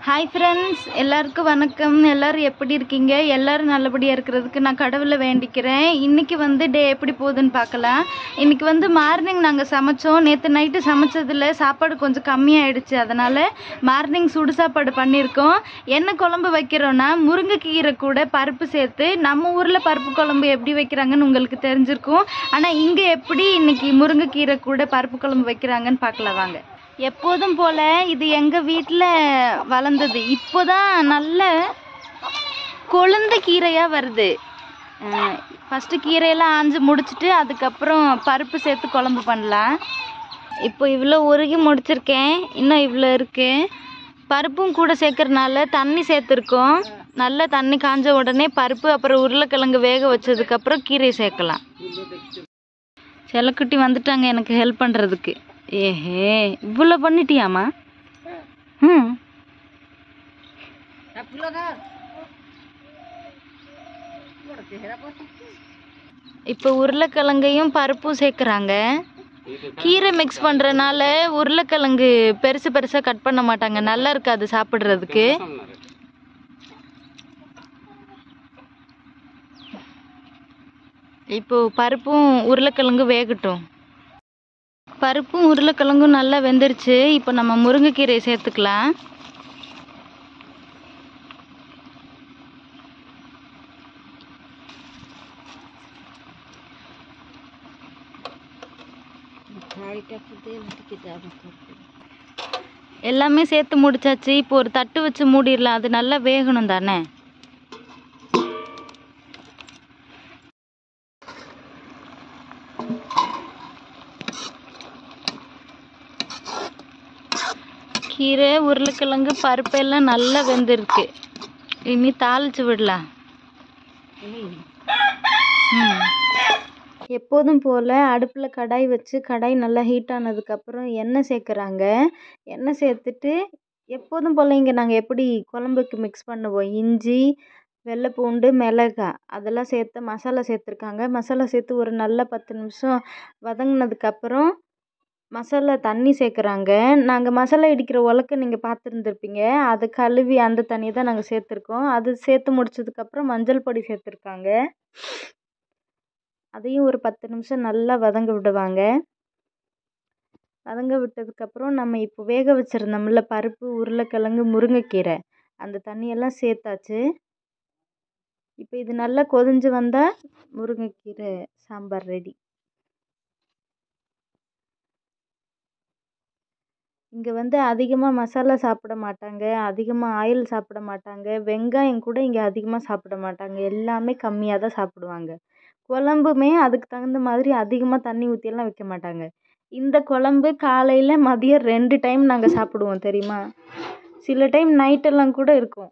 Hi friends எல்லாருக்கும் வணக்கம் எல்லாரும் எப்படி இருக்கீங்க எல்லாரும் நல்லபடியாக இருக்கிறதுக்கு நான் கடவுளை வேண்டிக்கிறேன் இன்னைக்கு வந்து டே எப்படி போகுதுன்னு பார்க்கலாம் இன்னைக்கு வந்து மார்னிங் நாங்கள் சமைச்சோம் நேற்று நைட்டு சமைச்சதில் சாப்பாடு கொஞ்சம் கம்மியாயிடுச்சு அதனால் மார்னிங் சுடு சாப்பாடு பண்ணியிருக்கோம் என்ன குழம்பு வைக்கிறோன்னா முருங்கைக்கீரை கூட பருப்பு சேர்த்து நம்ம ஊரில் பருப்பு குழம்பு எப்படி வைக்கிறாங்கன்னு உங்களுக்கு தெரிஞ்சிருக்கும் ஆனால் இங்கே எப்படி இன்னைக்கு முருங்கைக்கீரை கூட பருப்பு குழம்பு வைக்கிறாங்கன்னு பார்க்கலாம் வாங்க எப்போதும் போல இது எங்க வீட்டில் வளர்ந்தது இப்போதான் நல்ல கொழுந்த கீரையா வருது ஃபஸ்ட்டு கீரையெல்லாம் ஆஞ்சு முடிச்சிட்டு அதுக்கப்புறம் பருப்பு சேர்த்து குழம்பு பண்ணலாம் இப்போ இவ்வளோ உருகி முடிச்சிருக்கேன் இன்னும் இவ்வளோ இருக்கு பருப்பும் கூட சேர்க்கறனால தண்ணி சேர்த்துருக்கோம் நல்ல தண்ணி காஞ்ச உடனே பருப்பு அப்புறம் உருளைக்கிழங்கு வேக வச்சதுக்கப்புறம் கீரையை சேர்க்கலாம் செல்லக்குட்டி வந்துட்டாங்க எனக்கு ஹெல்ப் பண்ணுறதுக்கு ஏஹே இவ்வளோ பண்ணிட்டியாம்மா ம் இப்போ உருளைக்கிழங்கையும் பருப்பும் சேர்க்குறாங்க கீரை மிக்ஸ் பண்ணுறனால உருளைக்கிழங்கு பெருசு பெருசாக கட் பண்ண மாட்டாங்க நல்லா இருக்காது சாப்பிட்றதுக்கு இப்போ பருப்பும் உருளைக்கிழங்கு வேகட்டும் பருப்பும் உருளைக்கிழங்கும் நல்லா வெந்துருச்சு இப்போ நம்ம முருங்கைக்கீரையை சேர்த்துக்கலாம் எல்லாமே சேர்த்து முடிச்சாச்சு இப்போ ஒரு தட்டு வச்சு மூடிடலாம் அது நல்லா வேகணும் தானே கீரை உருளைக்கிழங்கு பருப்பு எல்லாம் நல்லா வெந்திருக்கு இனி தாளிச்சு விடலாம் ம். எப்போதும் போல் அடுப்பில் கடாய் வச்சு கடாய் நல்லா ஹீட் ஆனதுக்கப்புறம் எண்ணெய் சேர்க்குறாங்க எண்ணெய் சேர்த்துட்டு எப்போதும் போல் இங்கே நாங்கள் எப்படி குழம்புக்கு மிக்ஸ் பண்ணுவோம் இஞ்சி வெள்ளை பூண்டு மிளகாய் அதெல்லாம் சேர்த்து மசாலா சேர்த்துருக்காங்க மசாலா சேர்த்து ஒரு நல்ல பத்து நிமிஷம் வதங்கினதுக்கப்புறம் மசாலா தண்ணி சேர்க்குறாங்க நாங்கள் மசாலா இடிக்கிற உலக்க நீங்கள் பார்த்துருந்துருப்பீங்க அது கழுவி அந்த தண்ணியை தான் நாங்கள் சேர்த்துருக்கோம் அது சேர்த்து முடிச்சதுக்கப்புறம் மஞ்சள் பொடி சேர்த்துருக்காங்க அதையும் ஒரு பத்து நிமிஷம் நல்லா வதங்க விடுவாங்க வதங்க விட்டதுக்கப்புறம் நம்ம இப்போ வேக வச்சுருந்தோம்ல பருப்பு உருளைக்கிழங்கு முருங்கைக்கீரை அந்த தண்ணியெல்லாம் சேர்த்தாச்சு இப்போ இது நல்லா கொதிஞ்சு வந்தால் முருங்கைக்கீரை சாம்பார் ரெடி இங்கே வந்து அதிகமாக மசாலா சாப்பிட மாட்டாங்க அதிகமாக ஆயில் சாப்பிட மாட்டாங்க வெங்காயம் கூட இங்கே அதிகமாக சாப்பிட மாட்டாங்க எல்லாமே கம்மியாக தான் சாப்பிடுவாங்க குழம்புமே அதுக்கு தகுந்த மாதிரி அதிகமாக தண்ணி ஊற்றியெல்லாம் வைக்க மாட்டாங்க இந்த குழம்பு காலையில் மதியம் ரெண்டு டைம் நாங்கள் சாப்பிடுவோம் தெரியுமா சில டைம் நைட்டெல்லாம் கூட இருக்கும்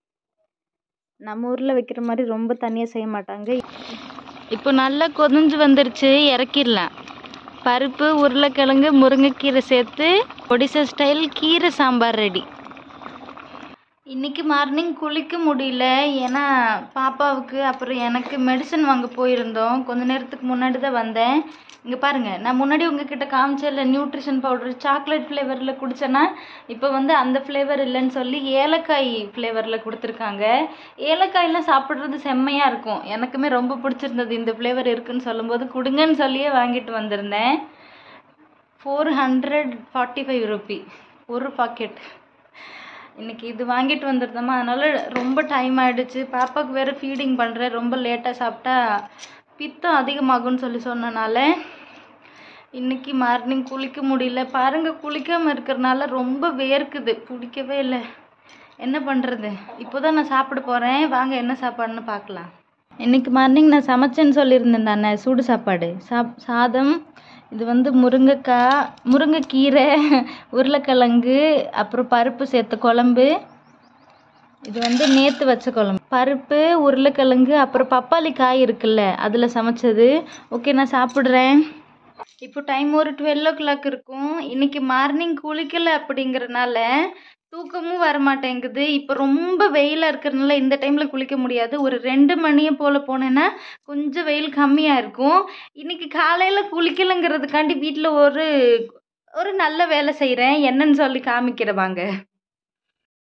நம்ம ஊரில் வைக்கிற மாதிரி ரொம்ப தண்ணியாக செய்ய மாட்டாங்க இப்போ நல்லா கொதிஞ்சு வந்துருச்சு இறக்கிடலாம் பருப்பு உருளைக்கிழங்கு முருங்கைக்கீரை சேர்த்து ஒடிசா ஸ்டைல் கீரை சாம்பார் ரெடி இன்றைக்கி மார்னிங் குளிக்க முடியல ஏன்னா பாப்பாவுக்கு அப்புறம் எனக்கு மெடிசன் வாங்க போயிருந்தோம் கொஞ்ச நேரத்துக்கு முன்னாடி தான் வந்தேன் இங்கே பாருங்கள் நான் முன்னாடி உங்ககிட்ட காமிச்சல நியூட்ரிஷன் பவுடர் சாக்லேட் ஃப்ளேவரில் குடித்தேன்னா இப்போ வந்து அந்த ஃப்ளேவர் இல்லைன்னு சொல்லி ஏலக்காய் ஃப்ளேவரில் கொடுத்துருக்காங்க ஏலக்காயெல்லாம் சாப்பிட்றது செம்மையாக இருக்கும் எனக்குமே ரொம்ப பிடிச்சிருந்தது இந்த ஃப்ளேவர் இருக்குன்னு சொல்லும்போது கொடுங்கன்னு சொல்லியே வாங்கிட்டு வந்திருந்தேன் four hundred forty five rupee ஒரு பாக்கெட் இன்றைக்கி இது வாங்கிட்டு வந்திருந்தோமா அதனால் ரொம்ப டைம் ஆகிடுச்சு பாப்பாவுக்கு வேறு ஃபீடிங் பண்ணுறேன் ரொம்ப லேட்டாக சாப்பிட்டா பித்தம் அதிகமாகும்னு சொல்லி சொன்னனால இன்றைக்கி மார்னிங் குளிக்க முடியல பாருங்கள் குளிக்காமல் இருக்கிறனால ரொம்ப வேர்க்குது பிடிக்கவே இல்லை என்ன பண்ணுறது இப்போ தான் நான் சாப்பிட போகிறேன் வாங்க என்ன சாப்பாடுன்னு பார்க்கலாம் இன்றைக்கி மார்னிங் நான் சமைச்சேன்னு சொல்லியிருந்தேன் தானே சூடு சாப்பாடு சாப் சாதம் இது வந்து முருங்கைக்காய் முருங்கைக்கீரை உருளைக்கிழங்கு அப்புறம் பருப்பு சேர்த்த குழம்பு இது வந்து நேற்று வச்ச குழம்பு பருப்பு உருளைக்கிழங்கு அப்புறம் பப்பாளி காய் இருக்குல்ல அதில் சமைச்சது ஓகே நான் சாப்பிட்றேன் இப்போ டைம் ஒரு டுவெல் ஓ கிளாக் இருக்கும் இன்னைக்கு மார்னிங் குளிக்கலை அப்படிங்கிறனால தூக்கமும் வர மாட்டேங்குது இப்போ ரொம்ப வெயிலாக இருக்கிறதுனால இந்த டைமில் குளிக்க முடியாது ஒரு ரெண்டு மணியை போல் போனேன்னா கொஞ்சம் வெயில் கம்மியாக இருக்கும் இன்னைக்கு காலையில் குளிக்கலைங்கிறதுக்காண்டி வீட்டில் ஒரு ஒரு நல்ல வேலை செய்கிறேன் என்னன்னு சொல்லி காமிக்கிறேன் வாங்க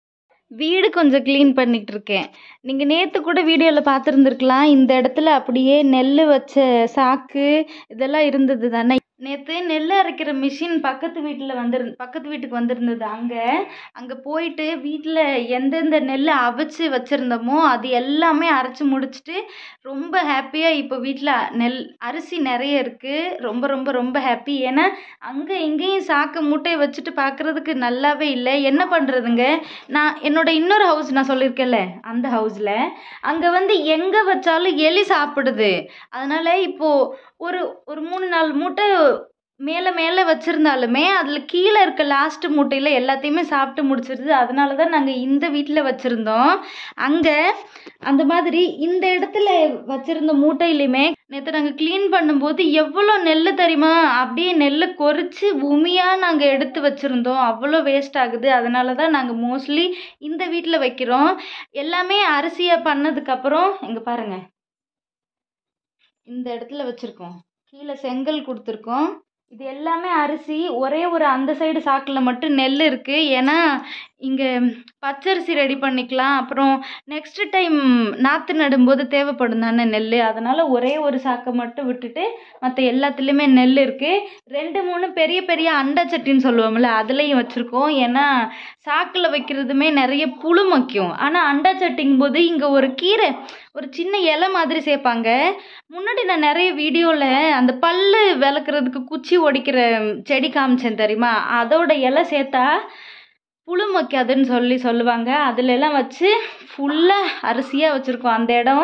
வீடு கொஞ்சம் க்ளீன் பண்ணிகிட்டு இருக்கேன் நீங்கள் நேற்று கூட வீடியோவில் பார்த்துருந்துருக்கலாம் இந்த இடத்துல அப்படியே நெல் வச்ச சாக்கு இதெல்லாம் இருந்தது தானே நேற்று நெல் அரைக்கிற மிஷின் பக்கத்து வீட்டில் வந்துரு பக்கத்து வீட்டுக்கு வந்திருந்தது அங்கே அங்கே போயிட்டு வீட்டில் எந்தெந்த நெல் அவிச்சு வச்சுருந்தோமோ அது எல்லாமே அரைச்சி முடிச்சுட்டு ரொம்ப ஹாப்பியாக இப்போ வீட்டில் நெல் அரிசி நிறைய இருக்குது ரொம்ப ரொம்ப ரொம்ப ஹாப்பி ஏன்னா அங்கே இங்கேயும் சாக்கு மூட்டையை வச்சுட்டு பார்க்குறதுக்கு நல்லாவே இல்லை என்ன பண்ணுறதுங்க நான் என்னோட இன்னொரு ஹவுஸ் நான் சொல்லியிருக்கேன்ல அந்த ஹவுஸில் அங்கே வந்து எங்கே வச்சாலும் எலி சாப்பிடுது அதனால் இப்போது ஒரு ஒரு மூணு நாலு மூட்டை மேலே மேலே வச்சுருந்தாலுமே அதில் கீழே இருக்க லாஸ்ட் மூட்டையில் எல்லாத்தையுமே சாப்பிட்டு முடிச்சிருது அதனால தான் நாங்கள் இந்த வீட்டில் வச்சுருந்தோம் அங்கே அந்த மாதிரி இந்த இடத்துல வச்சுருந்த மூட்டையிலையுமே நேற்று நாங்கள் க்ளீன் பண்ணும்போது எவ்வளோ நெல் தெரியுமா அப்படியே நெல்லை கொறிச்சு உமியாக நாங்கள் எடுத்து வச்சுருந்தோம் அவ்வளோ வேஸ்ட் ஆகுது அதனால தான் நாங்கள் மோஸ்ட்லி இந்த வீட்டில் வைக்கிறோம் எல்லாமே அரிசியாக பண்ணதுக்கப்புறம் இங்கே பாருங்கள் இந்த இடத்துல வச்சுருக்கோம் கீழே செங்கல் கொடுத்துருக்கோம் இது எல்லாமே அரிசி ஒரே ஒரு அந்த சைடு சாக்கில் மட்டும் நெல் இருக்குது ஏன்னா இங்கே பச்சரிசி ரெடி பண்ணிக்கலாம் அப்புறம் நெக்ஸ்ட்டு டைம் நாற்று நடும்போது தேவைப்படும் தானே நெல் அதனால் ஒரே ஒரு சாக்கை மட்டும் விட்டுட்டு மற்ற எல்லாத்துலேயுமே நெல் இருக்குது ரெண்டு மூணு பெரிய பெரிய அண்டை சட்டின்னு சொல்லுவோம்ல அதுலேயும் வச்சுருக்கோம் ஏன்னா சாக்கில் வைக்கிறதுமே நிறைய புழு மக்கும் ஆனால் அண்டா சட்டிங்கும் போது இங்கே ஒரு கீரை ஒரு சின்ன இலை மாதிரி சேர்ப்பாங்க முன்னாடி நான் நிறைய வீடியோவில் அந்த பல்லு விளக்குறதுக்கு குச்சி ஒடிக்கிற செடி காமிச்சேன் தெரியுமா அதோட இலை சேர்த்தா புழு மக்காதுன்னு சொல்லி சொல்லுவாங்க அதுல எல்லாம் வச்சு ஃபுல்லாக அரிசியாக வச்சுருக்கோம் அந்த இடம்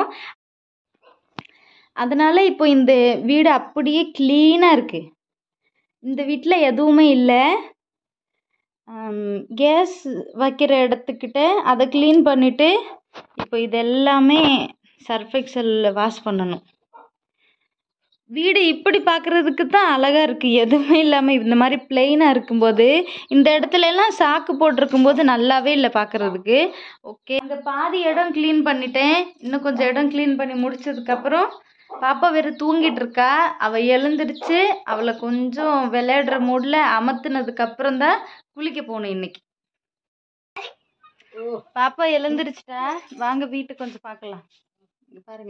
அதனால் இப்போ இந்த வீடு அப்படியே க்ளீனாக இருக்குது இந்த வீட்டில் எதுவுமே இல்லை கேஸ் வைக்கிற இடத்துக்கிட்ட அதை க்ளீன் பண்ணிவிட்டு இப்போ இது எல்லாமே சர்ஃபெக்சலில் வாஷ் பண்ணணும் வீடு இப்படி பார்க்குறதுக்கு தான் அழகாக இருக்குது எதுவுமே இல்லாமல் இந்த மாதிரி பிளெயினாக இருக்கும்போது இந்த இடத்துல எல்லாம் சாக்கு போட்டிருக்கும்போது நல்லாவே இல்லை பார்க்குறதுக்கு ஓகே அங்கே பாதி இடம் க்ளீன் பண்ணிட்டேன் இன்னும் கொஞ்சம் இடம் க்ளீன் பண்ணி முடிச்சதுக்கப்புறம் பாப்பா வேறு தூங்கிட்டு இருக்கா அவள் எழுந்திருச்சு அவளை கொஞ்சம் விளையாடுற மூடில் அமர்த்தினதுக்கப்புறம் தான் குளிக்க போகணும் இன்னைக்கு பாப்பா எழுந்திருச்சிட்டா வாங்க வீட்டுக்கு கொஞ்சம் பார்க்கலாம் இங்க பாருங்க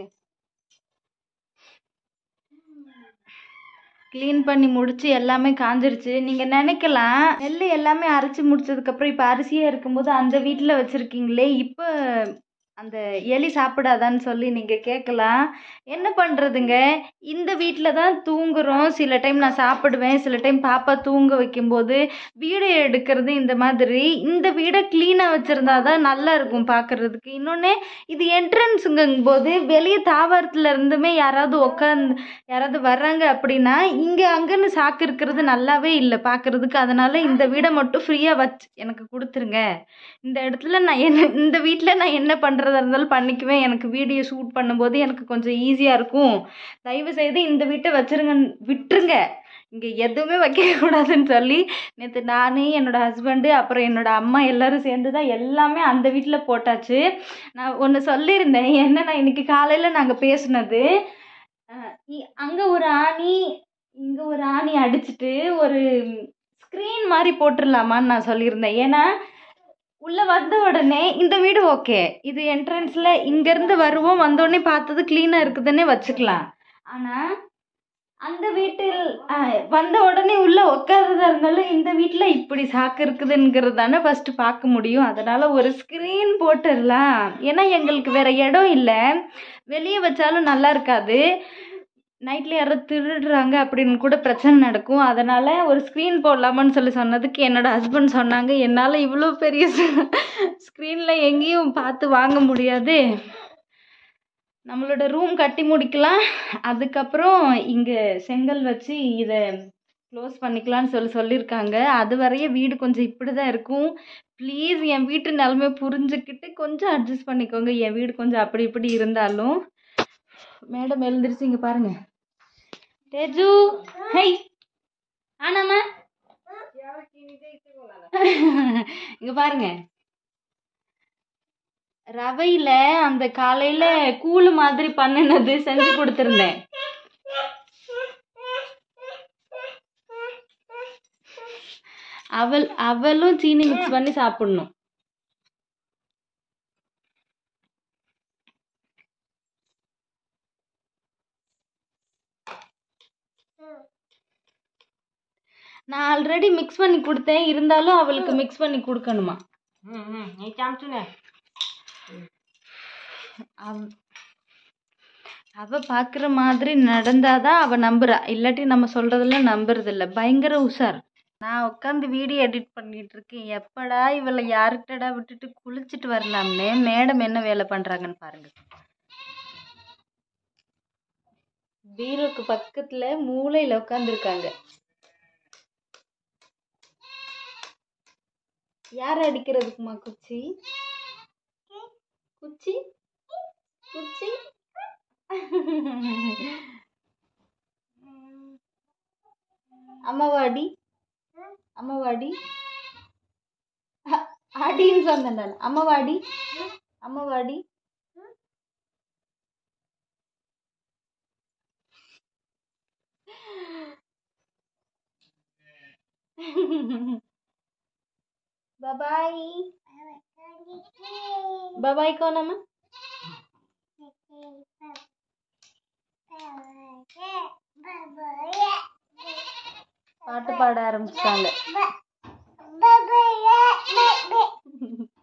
க்ளீன் பண்ணி முடிச்சு எல்லாமே காஞ்சிருச்சு நீங்கள் நினைக்கலாம் நெல் எல்லாமே அரைச்சி முடிச்சதுக்கப்புறம் இப்போ அரிசியாக இருக்கும்போது அந்த வீட்டில் வச்சுருக்கீங்களே இப்போ அந்த எலி சாப்பிடாதான்னு சொல்லி நீங்கள் கேட்கலாம் என்ன பண்ணுறதுங்க இந்த வீட்டில் தான் தூங்குறோம் சில டைம் நான் சாப்பிடுவேன் சில டைம் பாப்பா தூங்க வைக்கும்போது வீடு எடுக்கிறது இந்த மாதிரி இந்த வீடை க்ளீனாக வச்சுருந்தா தான் நல்லா இருக்கும் பார்க்குறதுக்கு இன்னொன்று இது என்ட்ரன்ஸுங்கும் போது வெளியே தாவரத்துல இருந்துமே யாராவது உட்காந்து யாராவது வர்றாங்க அப்படின்னா இங்கே அங்கேன்னு சாக்கு இருக்கிறது நல்லாவே இல்லை பார்க்குறதுக்கு அதனால் இந்த வீடை மட்டும் ஃப்ரீயாக வச்சு எனக்கு கொடுத்துருங்க இந்த இடத்துல நான் என்ன இந்த வீட்டில் நான் என்ன பண்ணுறதா இருந்தாலும் பண்ணிக்குவேன் எனக்கு வீடியோ ஷூட் பண்ணும்போது எனக்கு கொஞ்சம் ஈஸியாக இருக்கும் தயவு செய்து இந்த வீட்டை வச்சிருங்க விட்டுருங்க இங்கே எதுவுமே வைக்கக்கூடாதுன்னு சொல்லி நேற்று நான் என்னோடய ஹஸ்பண்டு அப்புறம் என்னோடய அம்மா எல்லோரும் சேர்ந்து தான் எல்லாமே அந்த வீட்டில் போட்டாச்சு நான் ஒன்று சொல்லியிருந்தேன் என்னன்னா இன்னைக்கு காலையில் நாங்கள் பேசுனது அங்கே ஒரு ஆணி இங்கே ஒரு ஆணி அடிச்சிட்டு ஒரு ஸ்க்ரீன் மாதிரி போட்டுடலாமான்னு நான் சொல்லியிருந்தேன் ஏன்னா உள்ளே வந்த உடனே இந்த வீடு ஓகே இது என்ட்ரன்ஸில் இங்கேருந்து வருவோம் வந்தோடனே பார்த்தது க்ளீனாக இருக்குதுன்னே வச்சுக்கலாம் ஆனால் அந்த வீட்டில் வந்த உடனே உள்ளே உட்காரதா இருந்தாலும் இந்த வீட்டில் இப்படி சாக்கு இருக்குதுங்கிறது தானே ஃபஸ்ட்டு பார்க்க முடியும் அதனால் ஒரு ஸ்க்ரீன் போட்டுடலாம் ஏன்னா எங்களுக்கு வேறு இடம் இல்லை வெளியே வச்சாலும் நல்லா இருக்காது நைட்டில் யாராவது திருடுறாங்க அப்படின்னு கூட பிரச்சனை நடக்கும் அதனால் ஒரு ஸ்க்ரீன் போடலாமான்னு சொல்லி சொன்னதுக்கு என்னோடய ஹஸ்பண்ட் சொன்னாங்க என்னால் இவ்வளோ பெரிய ஸ்க்ரீனில் எங்கேயும் பார்த்து வாங்க முடியாது நம்மளோட ரூம் கட்டி முடிக்கலாம் அதுக்கப்புறம் இங்கே செங்கல் வச்சு இதை க்ளோஸ் பண்ணிக்கலாம்னு சொல்லி சொல்லியிருக்காங்க அது வரைய வீடு கொஞ்சம் இப்படி தான் இருக்கும் ப்ளீஸ் என் வீட்டு நிலமை புரிஞ்சுக்கிட்டு கொஞ்சம் அட்ஜஸ்ட் பண்ணிக்கோங்க என் வீடு கொஞ்சம் அப்படி இப்படி இருந்தாலும் மேடம் எழுந்திருச்சு இங்கே பாருங்க தேஜு ஹை ஆனாமா இங்க பாருங்க ரவையில அந்த காலையில கூழு மாதிரி பண்ணினது செஞ்சு கொடுத்துருந்தேன் அவள் அவளும் சீனி மிக்ஸ் பண்ணி சாப்பிடணும் நான் ஆல்ரெடி மிக்ஸ் பண்ணி கொடுத்தேன் இருந்தாலும் அவளுக்கு மிக்ஸ் பண்ணி கொடுக்கணுமா ಹ್ಞೂ ಹ್ಞೂ ನೀ ಚಾಮ್ಚುನೆ அவ அவ பார்க்குற மாதிரி நடந்தாதான் அவ நம்புறா இல்லாட்டி நம்ம சொல்றதெல்லாம் நம்புறது இல்ல பயங்கர உஷார் நான் உட்காந்து வீடியோ எடிட் பண்ணிட்டு இருக்கேன் எப்படா இவளை யாருக்கிட்டடா விட்டுட்டு குளிச்சுட்டு வரலாம்னு மேடம் என்ன வேலை பண்றாங்கன்னு பாருங்க பீரோக்கு பக்கத்துல மூலையில உட்காந்துருக்காங்க யார் அடிக்கிறதுக்குமா குச்சி குச்சி குச்சி அம்மாவாடி அம்மாவாடி அ- அடின்னு சொன்னேன் நான் அம்மாவாடி அம்மாவாடி बाय बाय कौन अम्मा பாட்டு பாட ஆரம்பிச்சிட்டாங்க